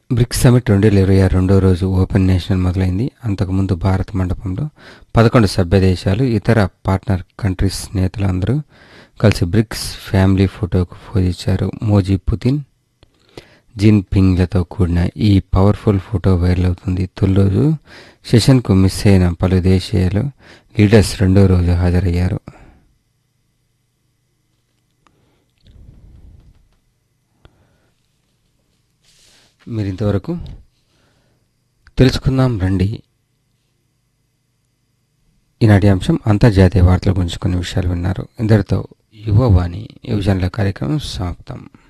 bricks summit రెండు వేల ఇరవై ఆరు రెండో రోజు ఓపెన్ నేషనల్ మొదలైంది అంతకుముందు భారత మండపంలో పదకొండు సభ్య దేశాలు ఇతర పార్ట్నర్ కంట్రీస్ నేతలు అందరూ కలిసి బ్రిక్స్ ఫ్యామిలీ ఫోటోకు పూజించారు మోజీ పుతిన్ జిన్ పింగ్లతో కూడిన ఈ పవర్ఫుల్ ఫోటో వైరల్ అవుతుంది తొలి రోజు సెషన్కు మిస్ అయిన పలు దేశీయాలు లీడర్స్ రెండో రోజు హాజరయ్యారు మీరు ఇంతవరకు తెలుసుకుందాం రండి ఈనాటి అంశం అంతర్జాతీయ వార్తల గురించి కొన్ని విషయాలు విన్నారు ఇందరితో యువవాణి యువజనుల కార్యక్రమం సమాప్తం